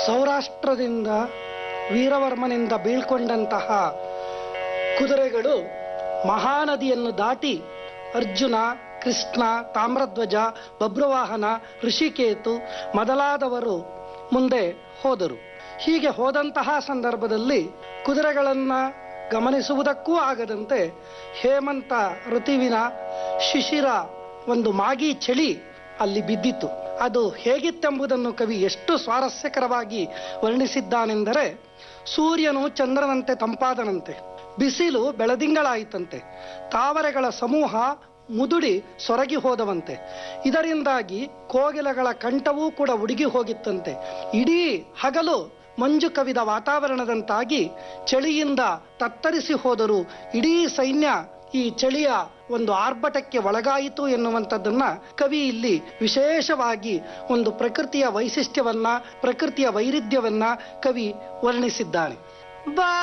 ಸೌರಾಷ್ಟ್ರದಿಂದ ವೀರವರ್ಮನಿಂದ ಬೀಳ್ಕೊಂಡಂತಹ ಕುದುರೆಗಳು ಮಹಾನದಿಯನ್ನು ದಾಟಿ ಅರ್ಜುನ ಕೃಷ್ಣ ತಾಮ್ರಧ್ವಜ ಬಬ್ರುವಾಹನ ಋಷಿಕೇತು ಮೊದಲಾದವರು ಮುಂದೆ ಹೋದರು ಹೀಗೆ ಹೋದಂತಹ ಸಂದರ್ಭದಲ್ಲಿ ಕುದುರೆಗಳನ್ನು ಗಮನಿಸುವುದಕ್ಕೂ ಆಗದಂತೆ ಹೇಮಂತ ಋತುವಿನ ಶಿಶಿರ ಒಂದು ಮಾಗಿ ಚಳಿ ಅಲ್ಲಿ ಬಿದ್ದಿತ್ತು ಅದು ಹೇಗಿತ್ತೆಂಬುದನ್ನು ಕವಿ ಎಷ್ಟು ಸ್ವಾರಸ್ಯಕರವಾಗಿ ವರ್ಣಿಸಿದ್ದಾನೆಂದರೆ ಸೂರ್ಯನು ಚಂದ್ರನಂತೆ ತಂಪಾದನಂತೆ ಬಿಸಿಲು ಬೆಳದಿಂಗಳಾಯಿತಂತೆ ತಾವರೆಗಳ ಸಮೂಹ ಮುದುಡಿ ಸೊರಗಿ ಹೋದವಂತೆ ಇದರಿಂದಾಗಿ ಕೋಗಿಲೆಗಳ ಕಂಠವೂ ಕೂಡ ಉಡುಗಿ ಹೋಗಿತ್ತಂತೆ ಇಡೀ ಹಗಲು ಮಂಜು ಕವಿದ ವಾತಾವರಣದಂತಾಗಿ ಚಳಿಯಿಂದ ತತ್ತರಿಸಿ ಹೋದರೂ ಇಡೀ ಸೈನ್ಯ ಈ ಚಳಿಯ ಒಂದು ಆರ್ಭಟಕ್ಕೆ ಒಳಗಾಯಿತು ಎನ್ನುವಂಥದ್ದನ್ನ ಕವಿ ಇಲ್ಲಿ ವಿಶೇಷವಾಗಿ ಒಂದು ಪ್ರಕೃತಿಯ ವೈಶಿಷ್ಟ್ಯವನ್ನ ಪ್ರಕೃತಿಯ ವೈರುಧ್ಯವನ್ನ ಕವಿ ವರ್ಣಿಸಿದ್ದಾನೆ ಬಾ